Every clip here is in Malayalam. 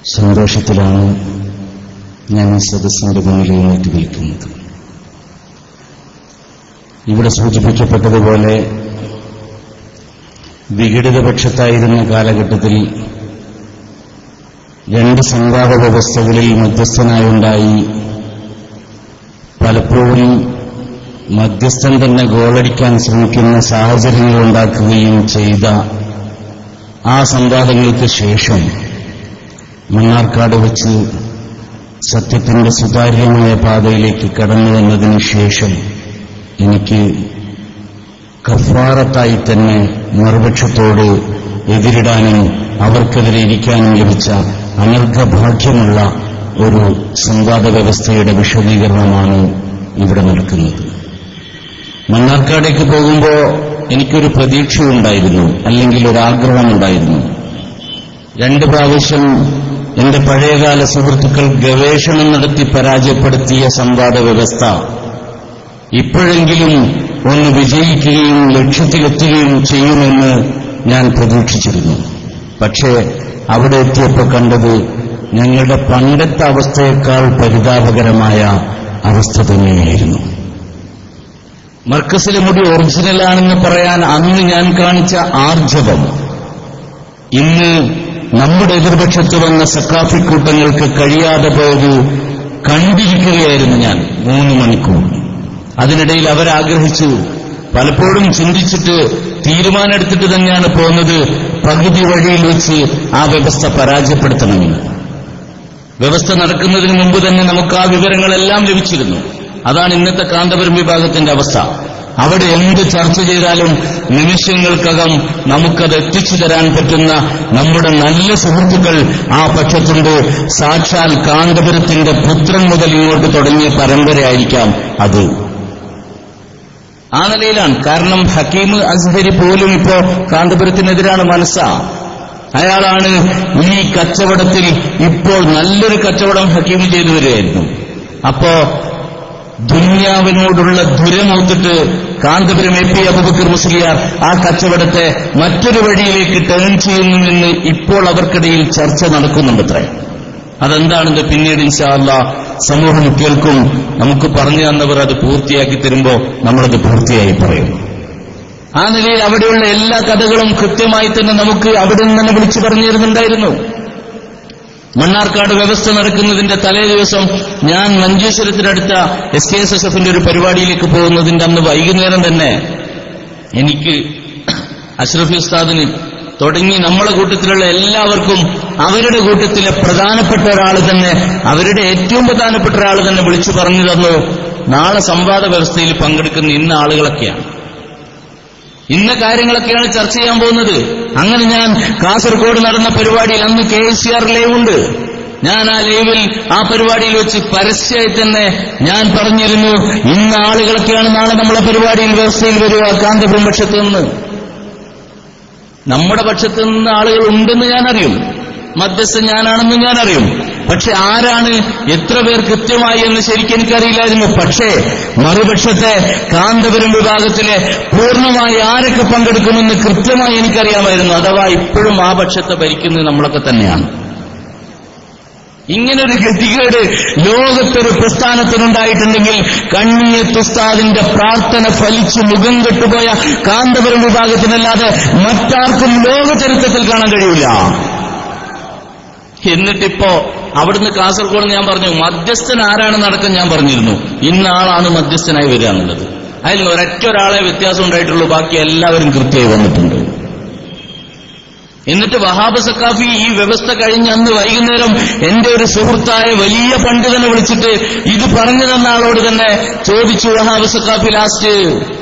സന്തോഷത്തിലാണ് ഞാൻ ഈ സദസ്സിന്റെ മുന്നിൽ എഴുന്നേറ്റ് നിൽക്കുന്നത് ഇവിടെ സൂചിപ്പിക്കപ്പെട്ടതുപോലെ വിഘടിതപക്ഷത്തായിരുന്ന കാലഘട്ടത്തിൽ രണ്ട് സംവാദ വ്യവസ്ഥകളിൽ മധ്യസ്ഥനായുണ്ടായി പലപ്പോഴും മധ്യസ്ഥൻ തന്നെ ഗോളടിക്കാൻ ശ്രമിക്കുന്ന സാഹചര്യങ്ങൾ ഉണ്ടാക്കുകയും ചെയ്ത ആ സംവാദങ്ങൾക്ക് ശേഷം മണ്ണാർക്കാട് വെച്ച് സത്യത്തിന്റെ സുതാര്യമായ പാതയിലേക്ക് കടന്നു വന്നതിന് ശേഷം എനിക്ക് കഫാറത്തായി തന്നെ മറുപക്ഷത്തോട് എതിരിടാനും അവർക്കെതിരെ ഇരിക്കാനും ലഭിച്ച അനർഘഭാഗ്യമുള്ള ഒരു സംവാദ വ്യവസ്ഥയുടെ വിശദീകരണമാണ് ഇവിടെ നടക്കുന്നത് മണ്ണാർക്കാടേക്ക് പോകുമ്പോൾ എനിക്കൊരു പ്രതീക്ഷയുണ്ടായിരുന്നു അല്ലെങ്കിൽ ഒരു ആഗ്രഹമുണ്ടായിരുന്നു രണ്ട് പ്രാവശ്യം എന്റെ പഴയകാല സുഹൃത്തുക്കൾ ഗവേഷണം നടത്തി പരാജയപ്പെടുത്തിയ സംവാദ വ്യവസ്ഥ ഇപ്പോഴെങ്കിലും ഒന്ന് വിജയിക്കുകയും ലക്ഷ്യത്തിലെത്തുകയും ചെയ്യുമെന്ന് ഞാൻ പ്രതീക്ഷിച്ചിരുന്നു പക്ഷേ അവിടെ എത്തിയപ്പോൾ കണ്ടത് ഞങ്ങളുടെ പണ്ടത്തെ അവസ്ഥയേക്കാൾ പരിതാപകരമായ അവസ്ഥ തന്നെയായിരുന്നു മർക്കസിലെ മുടി ഒറിജിനലാണെന്ന് പറയാൻ അന്ന് ഞാൻ കാണിച്ച ആർജവം ഇന്ന് നമ്മുടെ എതിർപക്ഷത്ത് വന്ന സക്കാഫിക്കൂട്ടങ്ങൾക്ക് കഴിയാതെ പോയത് കണ്ടിരിക്കുകയായിരുന്നു ഞാൻ മൂന്ന് മണിക്കൂർ അതിനിടയിൽ അവരാഗ്രഹിച്ചു പലപ്പോഴും ചിന്തിച്ചിട്ട് തീരുമാനമെടുത്തിട്ട് തന്നെയാണ് പോകുന്നത് പകുതി വഴിയിൽ വെച്ച് ആ വ്യവസ്ഥ പരാജയപ്പെടുത്തണമെന്ന് വ്യവസ്ഥ നടക്കുന്നതിന് മുമ്പ് തന്നെ നമുക്ക് ആ വിവരങ്ങളെല്ലാം ലഭിച്ചിരുന്നു അതാണ് ഇന്നത്തെ കാന്തപുരം വിഭാഗത്തിന്റെ അവസ്ഥ അവിടെ എന്ത് ചർച്ച ചെയ്താലും നിമിഷങ്ങൾക്കകം നമുക്കത് എത്തിച്ചു തരാൻ പറ്റുന്ന നമ്മുടെ നല്ല സുഹൃത്തുക്കൾ ആ പക്ഷത്തുണ്ട് സാക്ഷാൽ കാന്തപുരത്തിന്റെ പുത്രൻ മുതൽ ഇങ്ങോട്ട് തുടങ്ങിയ പരമ്പരയായിരിക്കാം അത് ആ നിലയിലാണ് കാരണം ഹക്കീം അസ്ഹരി പോലും ഇപ്പോ കാന്തപുരത്തിനെതിരാണ് മനസ്സ അയാളാണ് ഈ കച്ചവടത്തിൽ ഇപ്പോൾ നല്ലൊരു കച്ചവടം ഹക്കീം ചെയ്തു വരികയായിരുന്നു അപ്പോ ദുന്യാവിനോടുള്ള ദുരമൂത്തിട്ട് കാന്തപുരം എ പി അബുബക്കർ മുസ്ലിയാർ ആ കച്ചവടത്തെ മറ്റൊരു വഴിയിലേക്ക് ടേൺ ചെയ്യുന്നുവെന്ന് ഇപ്പോൾ അവർക്കിടയിൽ ചർച്ച നടക്കുന്നുണ്ടത്രേ അതെന്താണെന്ന് പിന്നീട് ഇൻഷാല്ല സമൂഹം കേൾക്കും നമുക്ക് പറഞ്ഞു തന്നവർ അത് പൂർത്തിയാക്കി തരുമ്പോ നമ്മളത് പൂർത്തിയായി പറയും ആ നിലയിൽ അവിടെയുള്ള എല്ലാ കഥകളും കൃത്യമായി തന്നെ നമുക്ക് അവിടെ നിന്ന് തന്നെ വിളിച്ചു പറഞ്ഞു തരുന്നുണ്ടായിരുന്നു മണ്ണാർക്കാട് വ്യവസ്ഥ നടക്കുന്നതിന്റെ തലേ ദിവസം ഞാൻ മഞ്ചേശ്വരത്തിനടുത്ത എസ് കെ എസ് എസ് എഫിന്റെ ഒരു പരിപാടിയിലേക്ക് പോകുന്നതിന്റെ അന്ന് വൈകുന്നേരം തന്നെ എനിക്ക് അഷ്റഫി ഉസ്താദിന് തുടങ്ങി നമ്മളെ കൂട്ടത്തിലുള്ള എല്ലാവർക്കും അവരുടെ കൂട്ടത്തിലെ പ്രധാനപ്പെട്ട ഒരാൾ തന്നെ അവരുടെ ഏറ്റവും പ്രധാനപ്പെട്ട ഒരാൾ തന്നെ വിളിച്ചു പറഞ്ഞു തന്നു നാളെ സംവാദ വ്യവസ്ഥയിൽ പങ്കെടുക്കുന്ന ഇന്ന ആളുകളൊക്കെയാണ് ഇന്ന കാര്യങ്ങളൊക്കെയാണ് ചർച്ച ചെയ്യാൻ പോകുന്നത് അങ്ങനെ ഞാൻ കാസർഗോഡ് നടന്ന പരിപാടിയിൽ അന്ന് K S C R live ഉണ്ട് ഞാൻ ആ ലൈവിൽ ആ പരിപാടിയിൽ വെച്ച് പരസ്യമായി തന്നെ ഞാൻ പറഞ്ഞിരുന്നു ഇന്ന ആളുകളൊക്കെയാണ് നാളെ നമ്മളെ പരിപാടിയിൽ വ്യവസ്ഥയിൽ വരിക കാന്തപുരം പക്ഷത്ത് നിന്ന് നമ്മുടെ പക്ഷത്ത് നിന്ന് ആളുകൾ ഉണ്ടെന്ന് ഞാൻ അറിയും മധ്യസ്ഥ ഞാനാണെന്ന് ഞാൻ അറിയും പക്ഷെ ആരാണ് എത്ര പേർ കൃത്യമായി എന്ന് ശരിക്കും എനിക്കറിയില്ലായിരുന്നു പക്ഷേ മറുപക്ഷത്തെ കാന്തപുരം വിഭാഗത്തിലെ പൂർണ്ണമായി ആരൊക്കെ പങ്കെടുക്കുമെന്ന് കൃത്യമായി എനിക്കറിയാമായിരുന്നു അഥവാ ഇപ്പോഴും ആ പക്ഷത്തെ ഭരിക്കുന്നത് നമ്മളൊക്കെ തന്നെയാണ് ഇങ്ങനൊരു ഗതികേട് ലോകത്തൊരു പ്രസ്ഥാനത്തിനുണ്ടായിട്ടുണ്ടെങ്കിൽ കണ്ണിയത്തുസ്താദിന്റെ പ്രാർത്ഥന ഫലിച്ച് മുഖം കെട്ടുപോയ കാന്തപുരം വിഭാഗത്തിനല്ലാതെ മറ്റാർക്കും ലോക ചരിത്രത്തിൽ കാണാൻ കഴിയില്ല എന്നിട്ടിപ്പോ അവിടുന്ന് കാസർഗോഡ് ഞാൻ പറഞ്ഞു മധ്യസ്ഥൻ ആരാണെന്ന് അടക്കം ഞാൻ പറഞ്ഞിരുന്നു ഇന്ന ആളാണ് മധ്യസ്ഥനായി വരിക എന്നുള്ളത് അതിൽ ഒരൊറ്റ ഒരാളെ വ്യത്യാസം ഉണ്ടായിട്ടുള്ളൂ ബാക്കി എല്ലാവരും കൃത്യമായി വന്നിട്ടുണ്ട് എന്നിട്ട് വഹാബ് സക്കാഫി ഈ വ്യവസ്ഥ കഴിഞ്ഞ് അന്ന് വൈകുന്നേരം എന്റെ ഒരു സുഹൃത്തായ വലിയ പണ്ഡിതനെ വിളിച്ചിട്ട് ഇത് പറഞ്ഞു തന്ന ആളോട് തന്നെ ചോദിച്ചു വഹാബ് സക്കാഫി ലാസ്റ്റ്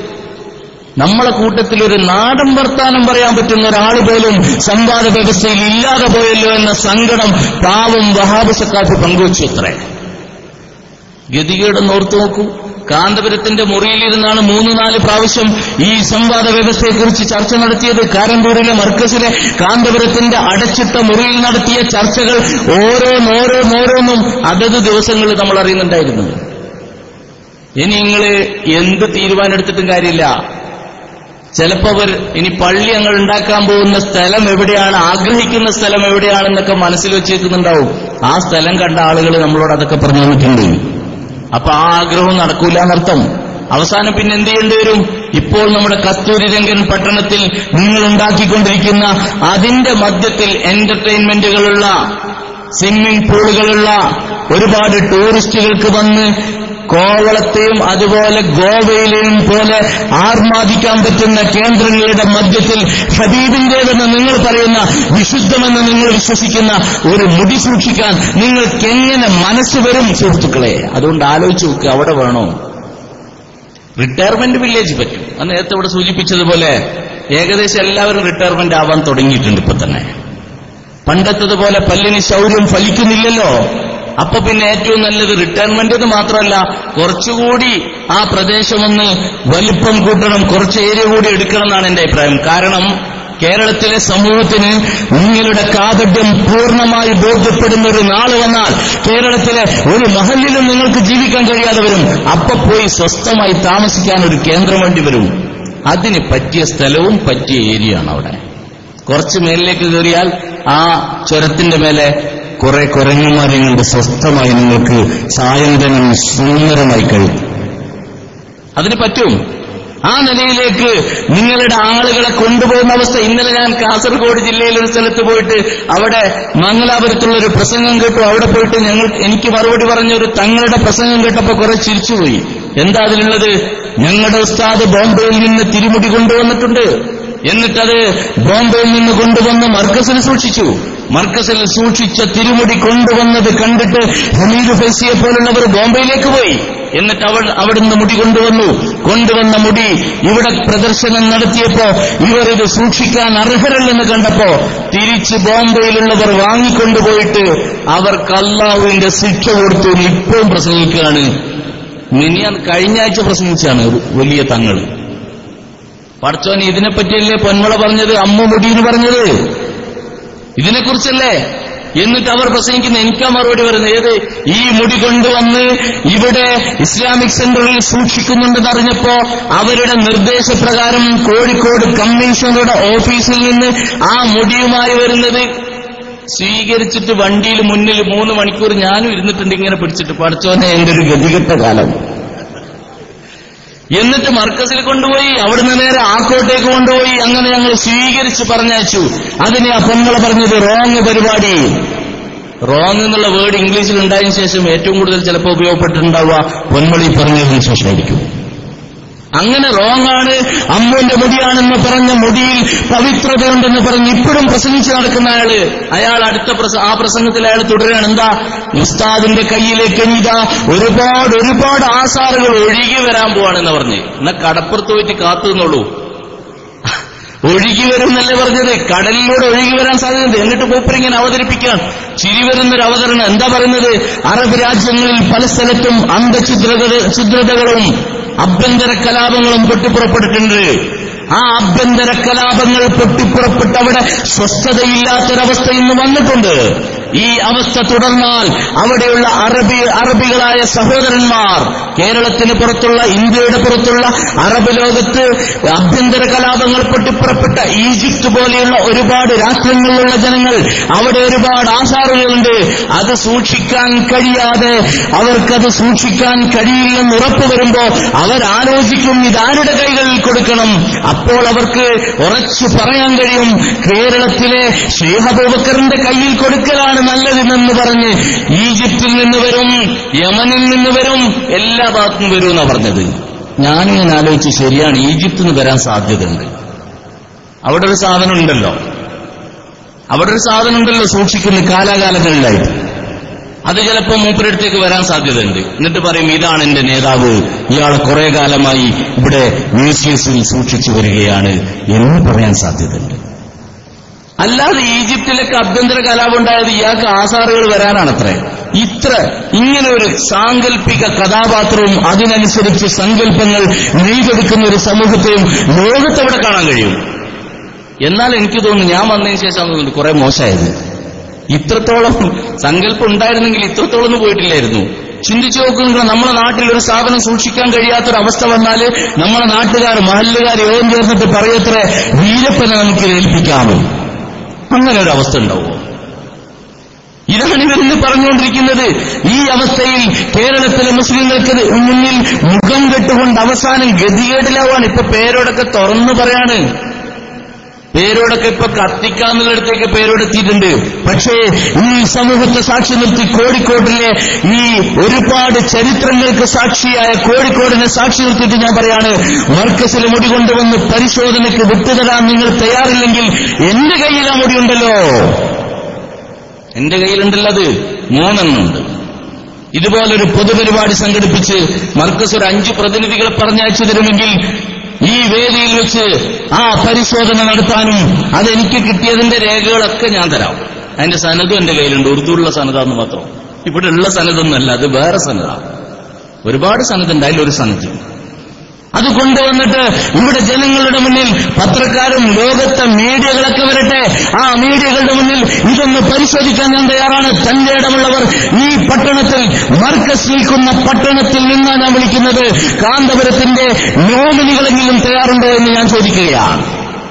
നമ്മളെ കൂട്ടത്തിൽ ഒരു നാടൻ വർത്താനം പറയാൻ പറ്റുന്ന ഒരാൾ പോലും സംവാദ വ്യവസ്ഥയിൽ ഇല്ലാതെ പോയല്ലോ എന്ന സങ്കടം പാവം വഹാബ് സക്കാഫി പങ്കുവച്ചു അത്രേ ഗതികേട് ഓർത്തു നോക്കൂ കാന്തപുരത്തിന്റെ മുറിയിലിരുന്നാണ് മൂന്ന് നാല് പ്രാവശ്യം ഈ സംവാദ വ്യവസ്ഥയെക്കുറിച്ച് ചർച്ച നടത്തിയത് കാരന്തൂരിലെ മർക്കസിലെ കാന്തപുരത്തിന്റെ അടച്ചിട്ട മുറിയിൽ നടത്തിയ ചർച്ചകൾ ഓരോന്നോരോന്നോരോന്നും അതത് ദിവസങ്ങളിൽ നമ്മൾ അറിയുന്നുണ്ടായിരുന്നു ഇനി നിങ്ങൾ എന്ത് തീരുമാനം എടുത്തിട്ടും കാര്യമില്ല ചിലപ്പോ അവർ ഇനി പള്ളി ഞങ്ങൾ ഉണ്ടാക്കാൻ പോകുന്ന സ്ഥലം എവിടെയാണ് ആഗ്രഹിക്കുന്ന സ്ഥലം എവിടെയാണെന്നൊക്കെ മനസ്സിൽ വെച്ചേക്കുന്നുണ്ടാവും ആ സ്ഥലം കണ്ട ആളുകൾ നമ്മളോട് അതൊക്കെ പറഞ്ഞു തന്നിട്ടുണ്ട് അപ്പൊ ആ ആഗ്രഹം നടക്കൂല എന്നർത്ഥം അവസാനം പിന്നെ എന്ത് ചെയ്യേണ്ടി വരും ഇപ്പോൾ നമ്മുടെ കസ്തൂരി രംഗൻ പട്ടണത്തിൽ നിങ്ങൾ ഉണ്ടാക്കിക്കൊണ്ടിരിക്കുന്ന അതിന്റെ മധ്യത്തിൽ എന്റർടൈൻമെന്റുകളുള്ള സ്വിമ്മിംഗ് പൂളുകളുള്ള ഒരുപാട് ടൂറിസ്റ്റുകൾക്ക് വന്ന് കോവളത്തെയും അതുപോലെ ഗോവയിലെയും പോലെ ആർമാദിക്കാൻ പറ്റുന്ന കേന്ദ്രങ്ങളുടെ മധ്യത്തിൽ ഹബീബിന്റേതെന്ന് നിങ്ങൾ പറയുന്ന വിശുദ്ധമെന്ന് നിങ്ങൾ വിശ്വസിക്കുന്ന ഒരു മുടി സൂക്ഷിക്കാൻ നിങ്ങൾക്ക് എങ്ങനെ മനസ്സ് വരും സുഹൃത്തുക്കളെ അതുകൊണ്ട് ആലോചിച്ച് നോക്കുക അവിടെ വേണോ റിട്ടയർമെന്റ് വില്ലേജ് പറ്റും അത് നേരത്തെ ഇവിടെ സൂചിപ്പിച്ചതുപോലെ ഏകദേശം എല്ലാവരും റിട്ടയർമെന്റ് ആവാൻ തുടങ്ങിയിട്ടുണ്ട് ഇപ്പൊ തന്നെ പണ്ടത്തതുപോലെ പല്ലിന് ശൗര്യം ഫലിക്കുന്നില്ലല്ലോ അപ്പൊ പിന്നെ ഏറ്റവും നല്ലത് റിട്ടയർമെന്റ് എന്ന് മാത്രമല്ല കുറച്ചുകൂടി ആ പ്രദേശമൊന്ന് വലിപ്പം കൂട്ടണം കുറച്ച് ഏരിയ കൂടി എടുക്കണം എന്നാണ് എന്റെ അഭിപ്രായം കാരണം കേരളത്തിലെ സമൂഹത്തിന് നിങ്ങളുടെ കാപട്യം പൂർണ്ണമായി ബോധ്യപ്പെടുന്ന ഒരു നാള് വന്നാൽ കേരളത്തിലെ ഒരു മഹലിലും നിങ്ങൾക്ക് ജീവിക്കാൻ കഴിയാതെ വരും അപ്പൊ പോയി സ്വസ്ഥമായി താമസിക്കാൻ ഒരു കേന്ദ്രം വേണ്ടി വരും അതിന് പറ്റിയ സ്ഥലവും പറ്റിയ ഏരിയ ആണ് അവിടെ കുറച്ച് മേലിലേക്ക് കയറിയാൽ ആ ചുരത്തിന്റെ മേലെ കുറെ കുരങ്ങന്മാർ നിങ്ങളുടെ സ്വസ്ഥമായി നിങ്ങൾക്ക് സായന്തനം സുന്ദരമായി കഴിയും അതിന് പറ്റും ആ നിലയിലേക്ക് നിങ്ങളുടെ ആളുകളെ കൊണ്ടുപോകുന്ന അവസ്ഥ ഇന്നലെ ഞാൻ കാസർഗോഡ് ജില്ലയിലെ ഒരു സ്ഥലത്ത് പോയിട്ട് അവിടെ മംഗലാപുരത്തുള്ള ഒരു പ്രസംഗം കേട്ടു അവിടെ പോയിട്ട് ഞങ്ങൾ എനിക്ക് മറുപടി പറഞ്ഞ ഒരു തങ്ങളുടെ പ്രസംഗം കേട്ടപ്പോ കുറെ ചിരിച്ചുപോയി എന്താ അതിലുള്ളത് ഞങ്ങളുടെ ഉസ്താദ് ബോംബെയിൽ നിന്ന് തിരുമുടി കൊണ്ടുവന്നിട്ടുണ്ട് എന്നിട്ടത് ബോംബെയിൽ നിന്ന് കൊണ്ടുവന്ന് മർക്കസിൽ സൂക്ഷിച്ചു മർക്കസിൽ സൂക്ഷിച്ച തിരുമുടി കൊണ്ടുവന്നത് കണ്ടിട്ട് ഹമീദ് ഫൈസിയെ പോലുള്ളവർ ബോംബെയിലേക്ക് പോയി എന്നിട്ട് അവൾ അവിടുന്ന് മുടി കൊണ്ടുവന്നു കൊണ്ടുവന്ന മുടി ഇവിടെ പ്രദർശനം നടത്തിയപ്പോ ഇവർ ഇത് സൂക്ഷിക്കാൻ അർഹരല്ലെന്ന് കണ്ടപ്പോ തിരിച്ച് ബോംബെയിലുള്ളവർ വാങ്ങിക്കൊണ്ടുപോയിട്ട് അവർക്ക് അള്ളാഹുവിന്റെ ശിക്ഷ കൊടുത്തു ഇപ്പോഴും പ്രസംഗിക്കുകയാണ് മിനിയാൻ കഴിഞ്ഞ ആഴ്ച പ്രസംഗിച്ചാണ് ഒരു വലിയ തങ്ങള് പടച്ചോൻ ഇതിനെപ്പറ്റിയല്ലേ പൊന്മള പറഞ്ഞത് അമ്മ മുടിയെന്ന് പറഞ്ഞത് ഇതിനെക്കുറിച്ചല്ലേ എന്നിട്ട് അവർ പ്രസംഗിക്കുന്ന എനിക്കാ മറുപടി വരുന്നത് ഏത് ഈ മുടി കൊണ്ടുവന്ന് ഇവിടെ ഇസ്ലാമിക് സെന്ററിൽ സൂക്ഷിക്കുന്നുണ്ടെന്ന് അറിഞ്ഞപ്പോ അവരുടെ നിർദ്ദേശപ്രകാരം കോഴിക്കോട് കമ്മീഷണറുടെ ഓഫീസിൽ നിന്ന് ആ മുടിയുമായി വരുന്നത് സ്വീകരിച്ചിട്ട് വണ്ടിയിൽ മുന്നിൽ മൂന്ന് മണിക്കൂർ ഞാനും ഇരുന്നിട്ടുണ്ട് ഇങ്ങനെ പിടിച്ചിട്ട് പഠിച്ചോനെ എന്റെ ഒരു ഗതികെട്ട കാലം എന്നിട്ട് മർക്കസിൽ കൊണ്ടുപോയി അവിടുന്ന് നേരെ ആക്കോട്ടേക്ക് കൊണ്ടുപോയി അങ്ങനെ ഞങ്ങൾ സ്വീകരിച്ച് പറഞ്ഞയച്ചു അതിനെ ആ പൊങ്കള പറഞ്ഞത് റോങ് പരിപാടി റോങ് എന്നുള്ള വേർഡ് ഇംഗ്ലീഷിൽ ഉണ്ടായതിനു ശേഷം ഏറ്റവും കൂടുതൽ ചിലപ്പോൾ ഉപയോഗപ്പെട്ടിട്ടുണ്ടാവുക പൊന്മളി പറഞ്ഞതിന് ശേഷമായിരിക്കും അങ്ങനെ റോങ് ആണ് അമ്മുവിന്റെ മുടിയാണെന്ന് പറഞ്ഞ മുടിയിൽ പവിത്രതയുണ്ടെന്ന് പറഞ്ഞ് ഇപ്പോഴും പ്രസംഗിച്ച് നടക്കുന്ന അയാള് അയാൾ അടുത്ത പ്രസ- ആ പ്രസംഗത്തിൽ അയാൾ തുടരുകയാണ് എന്താ ഉസ്താദിന്റെ കയ്യിലേക്ക് ഇതാ ഒരുപാട് ഒരുപാട് ആസാറുകൾ ഒഴുകി വരാൻ പോവാണെന്ന് പറഞ്ഞ് എന്നാ കടപ്പുറത്ത് പോയിട്ട് കാത്തു നിന്നോളൂ ഒഴുകി വരും എന്നല്ലേ പറഞ്ഞത് കടലിലൂടെ ഒഴുകി വരാൻ സാധ്യതയുണ്ട് എന്നിട്ട് മൂപ്പരിങ്ങനെ അവതരിപ്പിക്കാൻ ചിരി വരുന്നൊരു അവതരണം എന്താ പറയുന്നത് അറബ് രാജ്യങ്ങളിൽ പല സ്ഥലത്തും അന്ധഛിദ്രത ഛിദ്രതകളും ആഭ്യന്തര കലാപങ്ങളും പൊട്ടിപ്പുറപ്പെട്ടിട്ടുണ്ട് ആ ആഭ്യന്തര കലാപങ്ങൾ പൊട്ടിപ്പുറപ്പെട്ട് അവിടെ സ്വസ്ഥതയില്ലാത്തൊരവസ്ഥ ഇന്ന് വന്നിട്ടുണ്ട് ഈ അവസ്ഥ തുടർന്നാൽ അവിടെയുള്ള അറബി അറബികളായ സഹോദരന്മാർ കേരളത്തിന് പുറത്തുള്ള ഇന്ത്യയുടെ പുറത്തുള്ള അറബ് ലോകത്ത് ആഭ്യന്തര കലാപങ്ങൾ പൊട്ടിപ്പുറപ്പെട്ട ഈജിപ്ത് പോലെയുള്ള ഒരുപാട് രാഷ്ട്രങ്ങളിലുള്ള ജനങ്ങൾ അവിടെ ഒരുപാട് ആചാറുകളുണ്ട് അത് സൂക്ഷിക്കാൻ കഴിയാതെ അവർക്കത് സൂക്ഷിക്കാൻ കഴിയില്ലെന്ന് ഉറപ്പ് വരുമ്പോ അവരാലോചിക്കും ഇതാരുടെ കൈകളിൽ കൊടുക്കണം അപ്പോൾ അവർക്ക് ഉറച്ചു പറയാൻ കഴിയും കേരളത്തിലെ ശ്രീഹബൂബക്കറിന്റെ കയ്യിൽ കൊടുക്കലാണ് നല്ലതെന്ന് പറഞ്ഞ് ഈജിപ്തിൽ നിന്ന് വരും യമനിൽ നിന്ന് വരും എല്ലാ ഭാഗത്തും വരും എന്നാ പറഞ്ഞത് ഞാനിങ്ങനെ ആലോചിച്ച് ശരിയാണ് ഈജിപ്തിൽ നിന്ന് വരാൻ സാധ്യതയുണ്ട് അവിടെ ഒരു സാധനം ഉണ്ടല്ലോ അവിടെ ഒരു സാധനം ഉണ്ടല്ലോ സൂക്ഷിക്കുന്ന കാലാകാലങ്ങളിലായിട്ട് അത് ചിലപ്പോൾ മൂപ്പരടുത്തേക്ക് വരാൻ സാധ്യതയുണ്ട് എന്നിട്ട് പറയും ഇതാണ് എന്റെ നേതാവ് ഇയാൾ കുറെ കാലമായി ഇവിടെ മ്യൂസിയസിൽ സൂക്ഷിച്ചു വരികയാണ് എന്ന് പറയാൻ സാധ്യതയുണ്ട് അല്ലാതെ ഈജിപ്തിലൊക്കെ ആഭ്യന്തര കലാപം ഉണ്ടായത് ഇയാൾക്ക് ആസാറുകൾ വരാനാണത്രേ ഇത്ര ഇങ്ങനെ ഒരു സാങ്കല്പിക കഥാപാത്രവും അതിനനുസരിച്ച് സങ്കല്പങ്ങൾ നെയ്തെടുക്കുന്ന ഒരു സമൂഹത്തെയും ലോകത്തവിടെ കാണാൻ കഴിയും എന്നാൽ എനിക്ക് തോന്നുന്നു ഞാൻ വന്നതിന് ശേഷം തോന്നുന്നു കുറെ മോശമായത് ഇത്രത്തോളം സങ്കല്പം ഉണ്ടായിരുന്നെങ്കിൽ ഇത്രത്തോളം ഒന്നും പോയിട്ടില്ലായിരുന്നു ചിന്തിച്ചു നോക്കുക നമ്മുടെ നാട്ടിൽ ഒരു സ്ഥാപനം സൂക്ഷിക്കാൻ കഴിയാത്തൊരവസ്ഥ വന്നാൽ നമ്മുടെ നാട്ടുകാർ മഹല്ലുകാർ യോഗം ചേർന്നിട്ട് പറയത്രേ വീരപ്പനെ നമുക്ക് ഏൽപ്പിക്കാമോ അങ്ങനെ ഒരു അവസ്ഥ ഉണ്ടാവുമോ ഇതാണ് ഇവരിന്ന് പറഞ്ഞുകൊണ്ടിരിക്കുന്നത് ഈ അവസ്ഥയിൽ കേരളത്തിലെ മുസ്ലിങ്ങൾക്ക് മുന്നിൽ മുഖം കെട്ടുകൊണ്ട് അവസാനം ഗതികേടിലാവാണ് ഇപ്പൊ പേരോടൊക്കെ തുറന്നു പറയാണ് പേരോടൊക്കെ ഇപ്പൊ കത്തിക്കാന്നുള്ളിടത്തേക്ക് പേരോടെത്തിയിട്ടുണ്ട് പക്ഷേ ഈ സമൂഹത്തെ സാക്ഷി നിർത്തി കോഴിക്കോട്ടിലെ ഈ ഒരുപാട് ചരിത്രങ്ങൾക്ക് സാക്ഷിയായ കോഴിക്കോടിനെ സാക്ഷി നിർത്തിയിട്ട് ഞാൻ പറയാണ് മർക്കസിൽ മുടി കൊണ്ടുവന്ന് പരിശോധനയ്ക്ക് വിട്ടുതരാൻ നിങ്ങൾ തയ്യാറില്ലെങ്കിൽ എന്റെ കയ്യിൽ ആ മുടിയുണ്ടല്ലോ എന്റെ കയ്യിലുണ്ടല്ലോ അത് മൂന്നെണ്ണമുണ്ട് ഇതുപോലൊരു പൊതുപരിപാടി സംഘടിപ്പിച്ച് മർക്കസ് ഒരു അഞ്ച് പ്രതിനിധികളെ പറഞ്ഞയച്ചു തരുമെങ്കിൽ ഈ വേദിയിൽ വെച്ച് ആ പരിശോധന നടത്താനും അതെനിക്ക് കിട്ടിയതിന്റെ രേഖകളൊക്കെ ഞാൻ തരാം അതിന്റെ സനതും എന്റെ കയ്യിലുണ്ട് ഉറുദുള്ള സനതാന്ന് മാത്രം ഇവിടെ ഉള്ള സനതൊന്നല്ല അത് വേറെ സനത ഒരുപാട് സനതുണ്ട് അതിലൊരു സനത് അത് കൊണ്ടുവന്നിട്ട് ഇവിടെ ജനങ്ങളുടെ മുന്നിൽ പത്രക്കാരും ലോകത്തെ മീഡിയകളൊക്കെ വരട്ടെ ആ മീഡിയകളുടെ മുന്നിൽ ഇതൊന്ന് പരിശോധിക്കാൻ ഞാൻ തയ്യാറാണ് തന്റെ ഇടമുള്ളവർ ഈ പട്ടണത്തിൽ മർക്കസ് നിൽക്കുന്ന പട്ടണത്തിൽ നിന്നാണ് ഞാൻ വിളിക്കുന്നത് കാന്തപുരത്തിന്റെ നോമിനികളെങ്കിലും തയ്യാറുണ്ടോ എന്ന് ഞാൻ ചോദിക്കുകയാണ്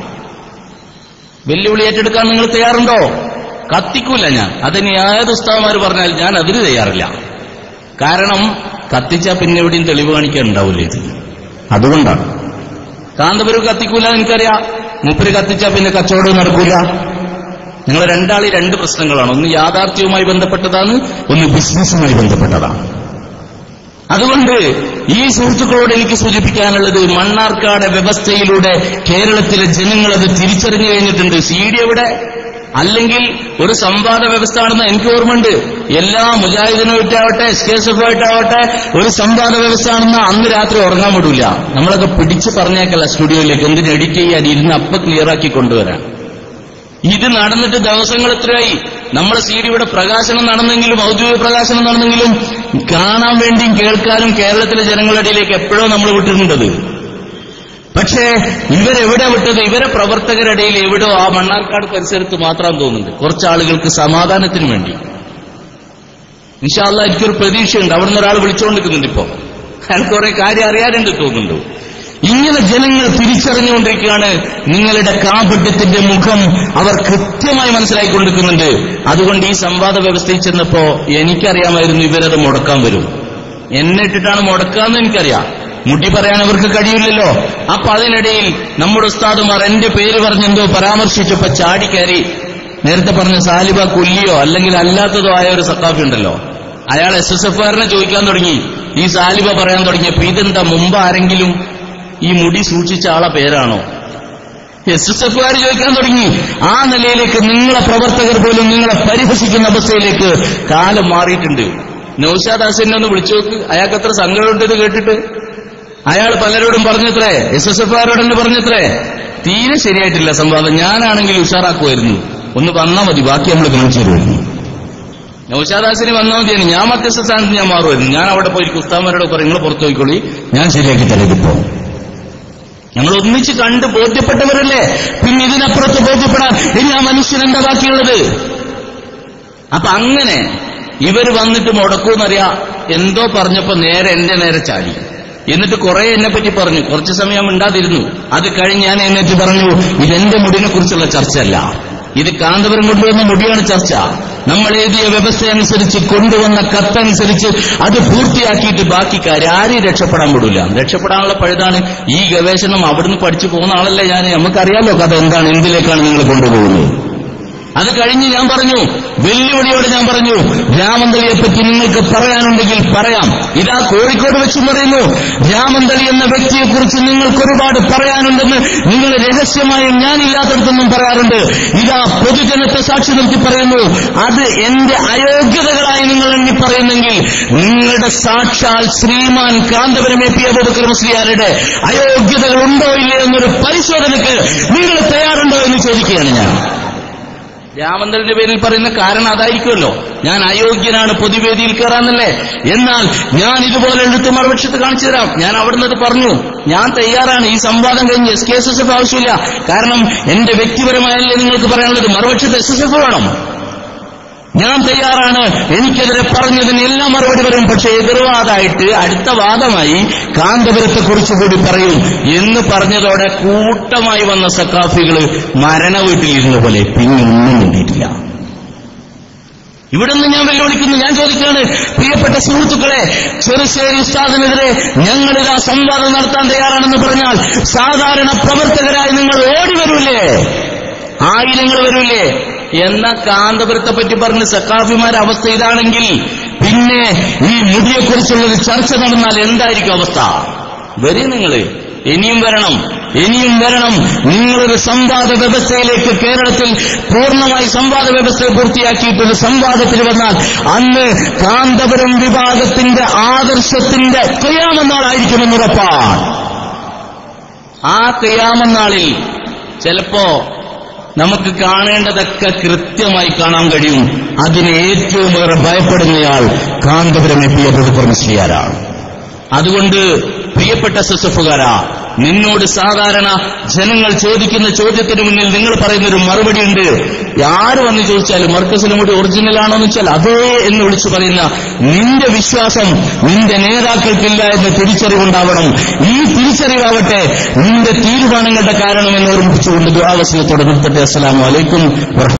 വെല്ലുവിളി ഏറ്റെടുക്കാൻ നിങ്ങൾ തയ്യാറുണ്ടോ കത്തിക്കൂല ഞാൻ അതിന് ഏത് ഉസ്താവന്മാർ പറഞ്ഞാൽ ഞാൻ അതിന് തയ്യാറില്ല കാരണം കത്തിച്ചാൽ പിന്നെ എവിടെയും തെളിവ് കാണിക്കാൻ ഉണ്ടാവില്ല ഇത് അതുകൊണ്ടാണ് കാന്തപുരം കത്തിക്കൂല എന്ന് എനിക്കറിയാം മൂപ്പര് കത്തിച്ചാൽ പിന്നെ കച്ചവടം നടക്കൂല നിങ്ങൾ രണ്ടാളി രണ്ട് പ്രശ്നങ്ങളാണ് ഒന്ന് യാഥാർത്ഥ്യവുമായി ബന്ധപ്പെട്ടതാണ് ഒന്ന് ബിസിനസ്സുമായി ബന്ധപ്പെട്ടതാണ് അതുകൊണ്ട് ഈ സുഹൃത്തുക്കളോട് എനിക്ക് സൂചിപ്പിക്കാനുള്ളത് മണ്ണാർക്കാട് വ്യവസ്ഥയിലൂടെ കേരളത്തിലെ ജനങ്ങൾ അത് തിരിച്ചറിഞ്ഞു കഴിഞ്ഞിട്ടുണ്ട് സി ഡി എവിടെ അല്ലെങ്കിൽ ഒരു സംവാദ വ്യവസ്ഥ ആണെന്ന് എനിക്ക് ഓർമ്മയുണ്ട് എല്ലാ മുജാഹിദിനുമായിട്ടാവട്ടെ എസ് കെ എസ് എഫ് ആയിട്ടാവട്ടെ ഒരു സംവാദ വ്യവസ്ഥ ആണെന്ന് അന്ന് രാത്രി ഉറങ്ങാൻ വിടൂല നമ്മളൊക്കെ പിടിച്ച് പറഞ്ഞേക്കല്ല സ്റ്റുഡിയോയിലേക്ക് എന്തിന് എഡിറ്റ് ചെയ്യാൻ ഇരുന്ന് അപ്പൊ ക്ലിയർ ആക്കി കൊണ്ടുവരാൻ ഇത് നടന്നിട്ട് ദിവസങ്ങൾ എത്രയായി നമ്മുടെ സി ഡിയുടെ പ്രകാശനം നടന്നെങ്കിലും ഔദ്യോഗിക പ്രകാശനം നടന്നെങ്കിലും കാണാൻ വേണ്ടിയും കേൾക്കാനും കേരളത്തിലെ ജനങ്ങളുടെ ഇടയിലേക്ക് എപ്പോഴോ നമ്മൾ വിട്ടിട്ടുണ്ടത് പക്ഷേ ഇവരെവിടെ വിട്ടത് ഇവരെ പ്രവർത്തകരുടെ ഇടയിൽ എവിടോ ആ മണ്ണാർക്കാട് പരിസരത്ത് മാത്രം തോന്നുന്നുണ്ട് കുറച്ച് ആളുകൾക്ക് സമാധാനത്തിന് വേണ്ടി നിഷാല്ല എനിക്കൊരു പ്രതീക്ഷയുണ്ട് അവിടുന്ന് ഒരാൾ വിളിച്ചുകൊണ്ടിരിക്കുന്നുണ്ട് ഇപ്പോ അയാൾ കുറെ കാര്യം അറിയാനുണ്ട് തോന്നുന്നുണ്ട് ഇങ്ങനെ ജനങ്ങൾ തിരിച്ചറിഞ്ഞുകൊണ്ടിരിക്കുകയാണ് നിങ്ങളുടെ കാപട്യത്തിന്റെ മുഖം അവർ കൃത്യമായി മനസ്സിലാക്കിക്കൊണ്ടിരിക്കുന്നുണ്ട് അതുകൊണ്ട് ഈ സംവാദ വ്യവസ്ഥയിൽ ചെന്നപ്പോ എനിക്കറിയാമായിരുന്നു ഇവരത് മുടക്കാൻ വരും എന്നെ ഇട്ടിട്ടാണ് മുടക്കാന്ന് എനിക്കറിയാം മുട്ടി പറയാൻ അവർക്ക് കഴിയില്ലല്ലോ അപ്പൊ അതിനിടയിൽ നമ്മുടെ ഉസ്താദുമാർ എന്റെ പേര് പറഞ്ഞെന്തോ പരാമർശിച്ചപ്പോ ചാടിക്കയറി നേരത്തെ പറഞ്ഞ സാലിബ കൊല്ലിയോ അല്ലെങ്കിൽ അല്ലാത്തതോ ആയ ഒരു സക്കാഫി ഉണ്ടല്ലോ അയാൾ എസ് എസ് എഫുകാരനെ ചോദിക്കാൻ തുടങ്ങി ഈ സാലിബ പറയാൻ തുടങ്ങിയപ്പോ ഇതെന്താ മുമ്പ് ആരെങ്കിലും ഈ മുടി സൂക്ഷിച്ച ആളെ പേരാണോ എസ് എസ് എഫുകാർ ചോദിക്കാൻ തുടങ്ങി ആ നിലയിലേക്ക് നിങ്ങളെ പ്രവർത്തകർ പോലും നിങ്ങളെ പരിഹസിക്കുന്ന അവസ്ഥയിലേക്ക് കാലം മാറിയിട്ടുണ്ട് നൌഷാദ് ഹസനെ ഒന്ന് വിളിച്ചു നോക്ക് അയാൾക്ക് എത്ര സങ്കടമുണ്ട് ഇത് കേട്ടിട്ട് അയാൾ പലരോടും പറഞ്ഞത്രേ എസ് എസ് എഫുകാരോട് തന്നെ പറഞ്ഞത്രേ തീരെ ശരിയായിട്ടില്ല സംവാദം ഞാനാണെങ്കിൽ ഉഷാറാക്കുമായിരുന്നു ഒന്ന് വന്നാൽ മതി ബാക്കി നമ്മൾ കാണിച്ചു തരുമായിരുന്നു നൌഷാദാസിന് വന്നാൽ മതിയാണ് ഞാൻ മധ്യസ്ഥ സ്ഥാനത്ത് ഞാൻ മാറുമായിരുന്നു ഞാൻ അവിടെ പോയി ഉസ്താമാരോട് പറയും നിങ്ങൾ പുറത്തു പോയിക്കോളി ഞാൻ ശരിയാക്കി തരാം ഇതിപ്പോ ഞങ്ങൾ ഒന്നിച്ച് കണ്ട് ബോധ്യപ്പെട്ടവരല്ലേ പിന്നെ ഇതിനപ്പുറത്ത് ബോധ്യപ്പെടാൻ ഇനി ആ മനുഷ്യൻ എന്താ ബാക്കിയുള്ളത് അപ്പൊ അങ്ങനെ ഇവര് വന്നിട്ട് മുടക്കൂന്നറിയാ എന്തോ പറഞ്ഞപ്പോ നേരെ എന്റെ നേരെ ചാടി എന്നിട്ട് കുറെ എന്നെ പറ്റി പറഞ്ഞു കുറച്ചു സമയം മിണ്ടാതിരുന്നു അത് കഴിഞ്ഞ് ഞാൻ എന്നിട്ട് പറഞ്ഞു ഇതെന്റെ മുടിനെ കുറിച്ചുള്ള ചർച്ചയല്ല ഇത് കാന്തപുരം കൊണ്ടുവന്ന മുടിയാണ് ചർച്ച നമ്മൾ എഴുതിയ വ്യവസ്ഥ അനുസരിച്ച് കൊണ്ടുവന്ന കത്തനുസരിച്ച് അത് പൂർത്തിയാക്കിയിട്ട് ബാക്കി കാര്യം ആരെയും രക്ഷപ്പെടാൻ വിടില്ല രക്ഷപ്പെടാനുള്ള പഴുതാണ് ഈ ഗവേഷണം അവിടുന്ന് പഠിച്ചു പോകുന്ന ആളല്ല ഞാൻ നമുക്കറിയാലോ കഥ എന്താണ് എന്തിലേക്കാണ് നിങ്ങൾ കൊണ്ടുപോകുന്നത് അത് കഴിഞ്ഞ് ഞാൻ പറഞ്ഞു വെല്ലുവിളിയോട് ഞാൻ പറഞ്ഞു രാമന്തളിയെ പറ്റി നിങ്ങൾക്ക് പറയാനുണ്ടെങ്കിൽ പറയാം ഇതാ കോഴിക്കോട് വെച്ച് പറയുന്നു രാമന്തളി എന്ന വ്യക്തിയെക്കുറിച്ച് നിങ്ങൾക്ക് ഒരുപാട് പറയാനുണ്ടെന്ന് നിങ്ങൾ രഹസ്യമായും ഞാനില്ലാത്തടത്തൊന്നും പറയാറുണ്ട് ഇതാ പൊതുജനത്തെ സാക്ഷി നിർത്തി പറയുന്നു അത് എന്റെ അയോഗ്യതകളായി നിങ്ങൾ എണ്ണി പറയുന്നെങ്കിൽ നിങ്ങളുടെ സാക്ഷാൽ ശ്രീമാൻ കാന്തപുരം എ പി അബൂബക്കർ മുസ്ലിയാരുടെ അയോഗ്യതകൾ ഉണ്ടോ ഇല്ലയോ എന്നൊരു പരിശോധനയ്ക്ക് നിങ്ങൾ തയ്യാറുണ്ടോ എന്ന് ചോദിക്കുകയാണ് ഞാൻ രാമന്തലിന്റെ പേരിൽ പറയുന്ന കാരണം അതായിരിക്കുമല്ലോ ഞാൻ അയോഗ്യനാണ് പൊതുവേദിയിൽ കയറാന്നല്ലേ എന്നാൽ ഞാൻ ഇതുപോലെ എടുത്ത് മറുപക്ഷത്ത് കാണിച്ചു തരാം ഞാൻ അവിടുന്ന് അത് പറഞ്ഞു ഞാൻ തയ്യാറാണ് ഈ സംവാദം കഴിഞ്ഞ് S K S S F ആവശ്യമില്ല കാരണം എന്റെ വ്യക്തിപരമായല്ലേ നിങ്ങൾക്ക് പറയാനുള്ളത് മറുപക്ഷത്ത് എസ് എസ് എഫ് വേണം ഞാൻ തയ്യാറാണ് എനിക്കെതിരെ പറഞ്ഞതിന് എല്ലാം മറുപടി വരും പക്ഷേ എതിർവാദമായിട്ട് അടുത്ത വാദമായി കാന്തപുരത്തെ കുറിച്ചുകൂടി പറയും എന്ന് പറഞ്ഞതോടെ കൂട്ടമായി വന്ന സക്കാഫികള് മരണ വീട്ടിലിരുന്ന പോലെ പിന്നെ ഒന്നും വേണ്ടിയിട്ടില്ല ഇവിടെ നിന്ന് ഞാൻ വെല്ലുവിളിക്കുന്നു ഞാൻ ചോദിക്കുകയാണ് പ്രിയപ്പെട്ട സുഹൃത്തുക്കളെ ചെറുശ്ശേരി ഉസ്താദിനെതിരെ ഞങ്ങളിതാ സംവാദം നടത്താൻ തയ്യാറാണെന്ന് പറഞ്ഞാൽ സാധാരണ പ്രവർത്തകരായി നിങ്ങൾ ഓടി വരൂലേ ആയിരങ്ങൾ വരൂലേ എന്ന കാന്തപുരത്തെ പറ്റി പറഞ്ഞ് സക്കാഫിമാരുടെ അവസ്ഥ ഇതാണെങ്കിൽ പിന്നെ ഈ മുടിയെക്കുറിച്ചുള്ളൊരു ചർച്ച നടന്നാൽ എന്തായിരിക്കും അവസ്ഥ വരി നിങ്ങള് ഇനിയും വരണം ഇനിയും വരണം നിങ്ങളൊരു സംവാദ വ്യവസ്ഥയിലേക്ക് കേരളത്തിൽ പൂർണ്ണമായി സംവാദ വ്യവസ്ഥ പൂർത്തിയാക്കിയിട്ടൊരു സംവാദത്തിൽ വന്നാൽ അന്ന് കാന്തപുരം വിഭാഗത്തിന്റെ ആദർശത്തിന്റെ കയ്യാമെന്നാളായിരിക്കുമെന്ന് ഉറപ്പാണ് ആ കയ്യാമെന്നാളിൽ ചിലപ്പോ നമുക്ക് കാണേണ്ടതൊക്കെ കൃത്യമായി കാണാൻ കഴിയും അതിന് ഏറ്റവും ഏറെ ഭയപ്പെടുന്നയാൾ കാന്തപുരം എ പി അബുദുപർമശ്രീയാരാണ് അതുകൊണ്ട് പ്രിയപ്പെട്ട സെസഫുകാരാ നിന്നോട് സാധാരണ ജനങ്ങൾ ചോദിക്കുന്ന ചോദ്യത്തിന് മുന്നിൽ നിങ്ങൾ പറയുന്നൊരു മറുപടി ഉണ്ട് ആര് വന്ന് ചോദിച്ചാലും മർക്കസിനും കൂടി ഒറിജിനൽ ആണോ എന്ന് വെച്ചാൽ അതേ എന്ന് വിളിച്ചു പറയുന്ന നിന്റെ വിശ്വാസം നിന്റെ നേതാക്കൾക്കില്ല എന്ന തിരിച്ചറിവുണ്ടാവണം ഈ തിരിച്ചറിവാവട്ടെ നിന്റെ തീരുമാനങ്ങളുടെ കാരണം എന്ന് ഓർമ്മിപ്പിച്ചുകൊണ്ട് ദുരാവസനത്തോടെ നിർത്തട്ടെ അസ്സലാമു അലൈക്കും